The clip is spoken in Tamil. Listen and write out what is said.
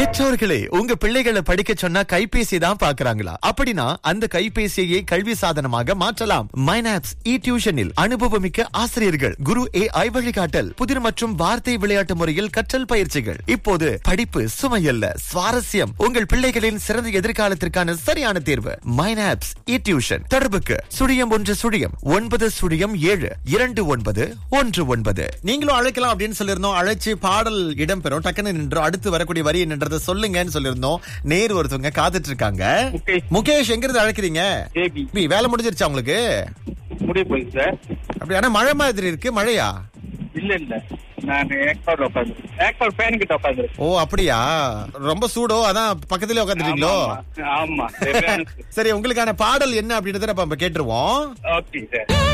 பெற்றோர்களே உங்க பிள்ளைகளை படிக்க சொன்னா கைபேசி தான் பாக்குறாங்களா அப்படின்னா அந்த கைபேசியை கல்வி சாதனமாக மாற்றலாம் மைனாப்ஸ் இ டியூஷனில் அனுபவமிக்க ஆசிரியர்கள் குரு ஏ ஐ வழிகாட்டல் புதிர் மற்றும் வார்த்தை விளையாட்டு முறையில் கற்றல் பயிற்சிகள் இப்போது படிப்பு சுமையல்ல சுவாரஸ்யம் உங்கள் பிள்ளைகளின் சிறந்த எதிர்காலத்திற்கான சரியான தேர்வு மைனாப்ஸ் இ டியூஷன் தொடர்புக்கு சுழியம் ஒன்று சுழியம் ஒன்பது சுழியம் ஏழு இரண்டு ஒன்பது ஒன்று ஒன்பது நீங்களும் அழைக்கலாம் அப்படின்னு சொல்லியிருந்தோம் அழைச்சு பாடல் இடம்பெறும் டக்குன்னு நின்றோம் அடுத்து வரக்கூடிய வரி என்னன்றதை சொல்லுங்கன்னு சொல்லியிருந்தோம் நேர் ஒருத்தவங்க காத்துட்டு இருக்காங்க முகேஷ். முகேஷ் எங்க இருந்து அழைக்கிறீங்க ஜேபி பி, வேலை முடிஞ்சிருச்சா உங்களுக்கு முடிய போகுது சார் அப்படி ஆனா மழை மாதிரி இருக்கு மழையா இல்ல இல்ல நான் ஏக்பால் உட்காந்து ஏக்பால் ஃபேன் கிட்ட உட்காந்து ஓ அப்படியா ரொம்ப சூடோ அதான் பக்கத்துலயே உட்காந்துட்டீங்களோ ஆமா சரியான- சரி உங்களுக்கான பாடல் என்ன அப்படின்றத நம்ம கேட்டுருவோம் ஓகே சார்